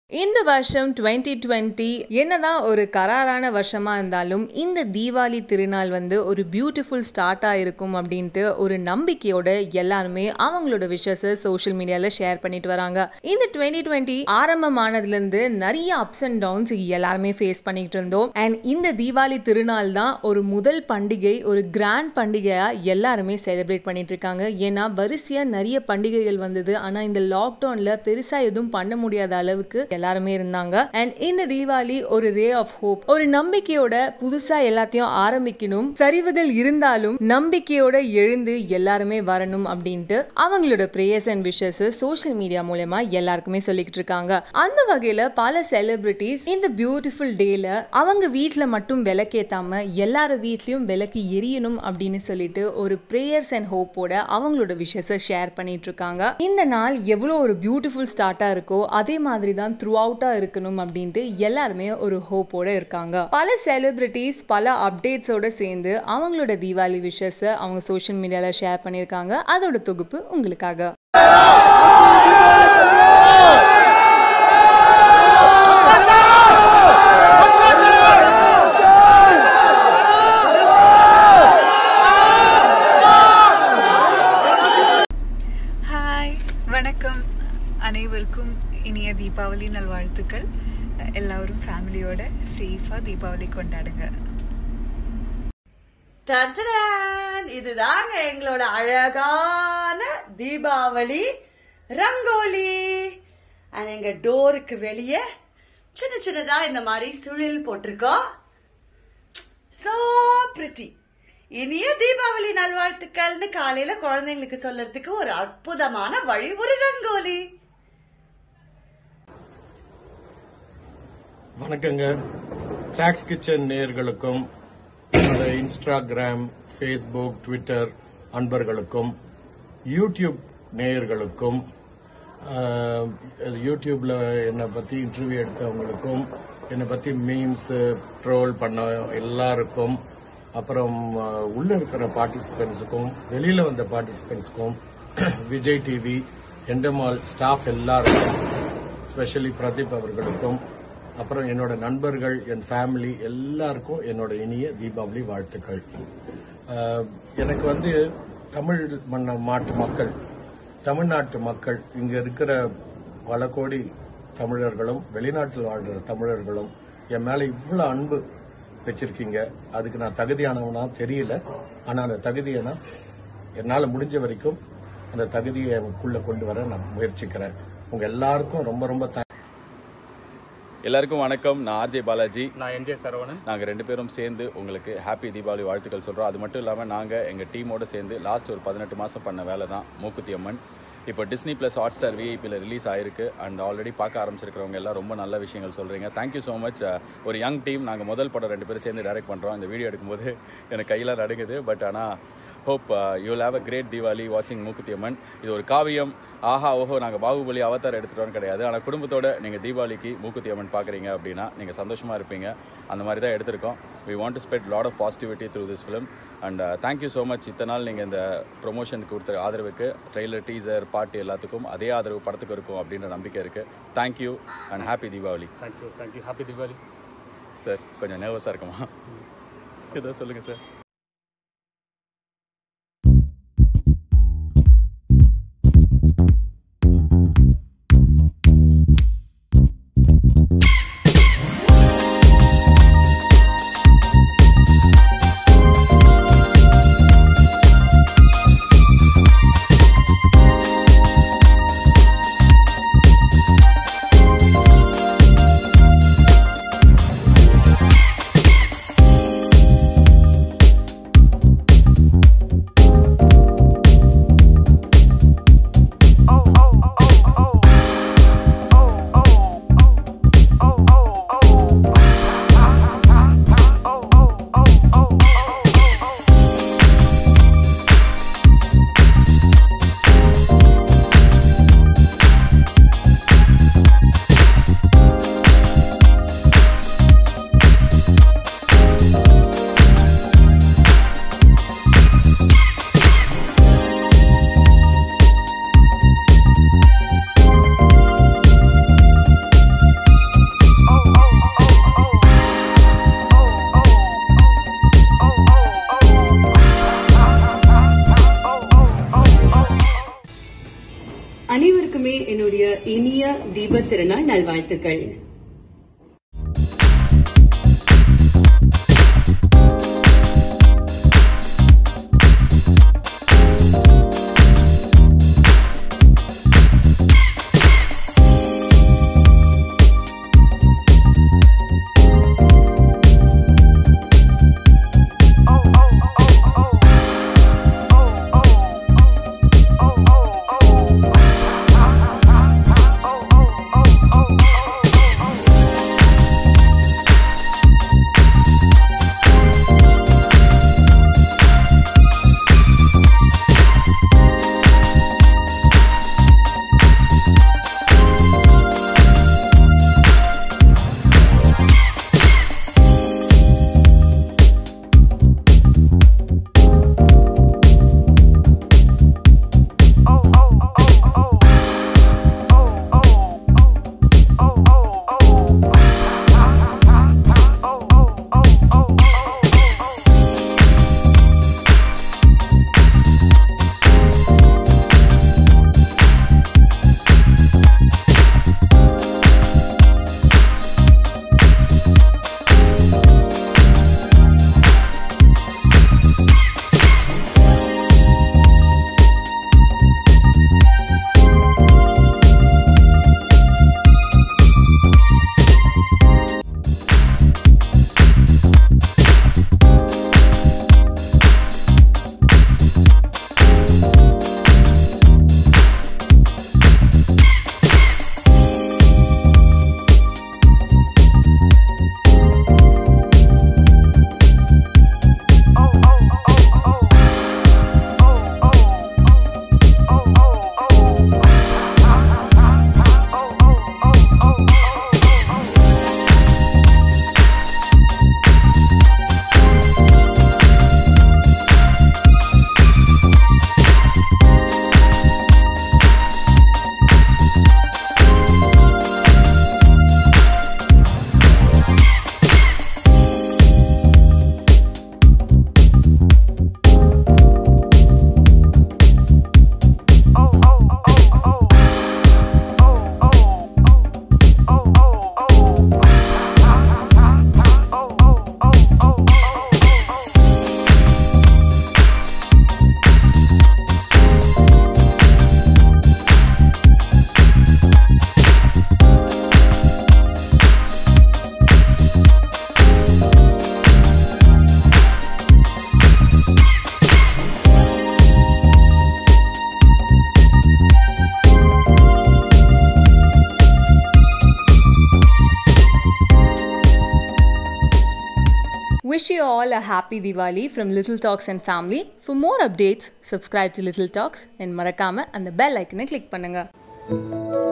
இந்த வருஷம் 2020 என்னதான் ஒரு கராரான வருஷமா இருந்தாலும் இந்த தீபாவளி திருநாள் வந்து ஒரு பியூட்டிஃபுல் ஸ்டார்ட்டா இருக்கும் அப்படின்ட்டு ஒரு நம்பிக்கையோட எல்லாருமே அவங்களோட விஷஸை சோஷியல் மீடியால ஷேர் பண்ணிட்டு வராங்க இந்த 2020 ஆரம்பமானதுல இருந்து நிறைய அப்ஸ் அண்ட் டவுன்ஸ் எல்லாருமே ஃபேஸ் பண்ணிட்டு இருந்தோம் அண்ட் இந்த தீபாவளி திருநாள் தான் ஒரு முதல் பண்டிகை ஒரு கிராண்ட் பண்டிகையா எல்லாருமே செலிப்ரேட் பண்ணிட்டு இருக்காங்க ஏன்னா வரிசையா நிறைய பண்டிகைகள் வந்தது ஆனா இந்த லாக்டவுன்ல பெருசா எதுவும் பண்ண முடியாத அளவுக்கு எல்லாருமே இருந்தாங்க அண்ட் இந்த தீபாவளி ஒரு ரே ஆஃப் ஹோப் ஒரு நம்பிக்கையோட புதுசா எல்லாத்தையும் ஆரம்பிக்கணும் சரிவுகள் இருந்தாலும் நம்பிக்கையோட எழுந்து எல்லாருமே வரணும் அப்படின்ட்டு அவங்களோட prayers and wishes social media மூலமா எல்லாருக்குமே சொல்லிக்கிட்டு இருக்காங்க அந்த வகையில பல செலிபிரிட்டிஸ் இந்த பியூட்டிஃபுல் டேல அவங்க வீட்ல மட்டும் விளக்கேத்தாம எல்லார வீட்லயும் விளக்கு எரியணும் அப்படின்னு சொல்லிட்டு ஒரு ப்ரேயர்ஸ் அண்ட் ஹோப்போட அவங்களோட விஷஸை ஷேர் பண்ணிட்டு இருக்காங்க இந்த நாள் எவ்வளோ ஒரு பியூட்டிஃபுல் ஸ்டார்ட்டா இருக்கோ அதே மாதிரி தான் த்ரூ அவுட்டா இருக்கணும் அப்படின்ட்டு எல்லாருமே ஒரு ஹோப்போட இருக்காங்க பல செலிபிரிட்டிஸ் பல அப்டேட்ஸோட சேர்ந்து அவங்களோட தீபாவளி விஷஸ் அவங்க சோஷியல் மீடியால ஷேர் பண்ணியிருக்காங்க அதோட தொகுப்பு உங்களுக்காக ஹாய் வணக்கம் அனைவருக்கும் இனிய தீபாவளி நல்வாழ்த்துக்கள் எல்லாரும் ஃபேமிலியோட சேஃபாக தீபாவளி கொண்டாடுங்க டன்டடான்! இதுதாங்க எங்களோட அழகான தீபாவளி ரங்கோலி அண்ட் எங்க டோருக்கு வெளியே சின்ன சின்னதா இந்த மாதிரி சுழில் போட்டிருக்கோம் சோ பிரிட்டி இனிய தீபாவளி நல்வாழ்த்துக்கள்னு காலையில குழந்தைங்களுக்கு சொல்றதுக்கு ஒரு அற்புதமான வழி ஒரு ரங்கோலி வணக்கங்க சாக்ஸ் கிச்சன் நேயர்களுக்கும் என்னோட இன்ஸ்டாகிராம் ஃபேஸ்புக் ட்விட்டர் அன்பர்களுக்கும் யூடியூப் நேயர்களுக்கும் ஆஹ், யூடியூப்ல என்னை பத்தி இன்டர்வியூ எடுத்தவங்களுக்கும் என்னை பத்தி மீம்ஸ் ட்ரோல் பண்ண எல்லாருக்கும் அப்புறம் ஆஹ், உள்ள இருக்கிற பார்ட்டிசிபென்ட்ஸுக்கும் வெளியில வந்த பார்ட்டிசிபென்ட்ஸுக்கும் விஜய் டிவி எண்டமால் ஸ்டாஃப் எல்லாருக்கும் ஸ்பெஷலி பிரதீப் அவர்களுக்கும் அப்புறம் என்னோட நண்பர்கள் என் ஃபேமிலி எல்லாருக்கும் என்னோட இனிய தீபாவளி வாழ்த்துக்கள் அஹ், எனக்கு வந்து தமிழ் மண்ண மாட்டு மக்கள் தமிழ்நாட்டு மக்கள் இங்க இருக்கிற பல கோடி தமிழர்களும் வெளிநாட்டில் வாழ்ற தமிழர்களும் என் மேல இவ்வளவு அன்பு வச்சிருக்கீங்க அதுக்கு நான் தகுதியானவனா தெரியல ஆனா அந்த தகுதியை நான் என்னால முடிஞ்ச வரைக்கும் அந்த தகுதியை எனக்குள்ள கொண்டு வர நான் முயற்சிக்கிறேன் உங்க எல்லாருக்கும் ரொம்ப ரொம்ப thank- எல்லாருக்கும் வணக்கம் நான் ஆர்ஜே பாலாஜி நான் என்ஜே சரவணன் நாங்கள் ரெண்டு பேரும் சேர்ந்து உங்களுக்கு ஹாப்பி தீபாவளி வாழ்த்துக்கள் சொல்கிறோம் அது மட்டும் இல்லாமல் நாங்கள் எங்கள் டீமோட சேர்ந்து லாஸ்ட் ஒரு பதினெட்டு மாதம் பண்ண வேலை தான் மூக்குத்தி அம்மன் இப்போ டிஸ்னி ப்ளஸ் ஹாட் ஸ்டார் விஐபியில் ரிலீஸ் ஆயிருக்கு அண்ட் ஆல்ரெடி பார்க்க ஆரம்பிச்சிருக்கிறவங்க எல்லாம் ரொம்ப நல்ல விஷயங்கள் சொல்கிறீங்க தேங்க்யூ ஸோ மச் ஒரு யங் டீம் நாங்கள் முதல் படம் ரெண்டு பேரும் சேர்ந்து டைரக்ட் பண்ணுறோம் இந்த வீடியோ எடுக்கும்போது எனக்கு கையெல்லாம் நடுங்குது பட் ஆனால் hope you have a great Deepavali வாட்சிங் மூக்குத்தி அம்மன் இது ஒரு காவியம் ஆஹா ஓஹோ நாங்கள் பாகுபலி அவதார் எடுத்துட்டோம்னு கிடையாது ஆனால் குடும்பத்தோட நீங்கள் தீபாவளிக்கு மூக்குத்தி அம்மன் பார்க்குறீங்க அப்படின்னா நீங்கள் சந்தோஷமாக இருப்பீங்க அந்த மாதிரி தான் எடுத்திருக்கோம் we want to spread lot of positivity through this film and thank you so much இத்தனை நாள் நீங்கள் இந்த ப்ரொமோஷனுக்கு கொடுத்த ஆதரவுக்கு ட்ரெய்லர் டீசர் பாட்டு எல்லாத்துக்கும் அதே ஆதரவு படத்துக்கு இருக்கும் அப்படின்ற நம்பிக்கை இருக்குது thank you and happy Deepavali thank you thank you happy Deepavali sir கொஞ்சம் நர்வஸாக இருக்குமா ஏதோ சொல்லுங்கள் சார் அனைவருக்குமே என்னுடைய இனிய தீப திருநாள் நல்வாழ்த்துக்கள் Wish you all a happy Diwali from Little Talks and family. For more updates, subscribe to Little Talks and மறக்காம அந்த பெல் ஐக்கனை கிளிக் பண்ணுங்க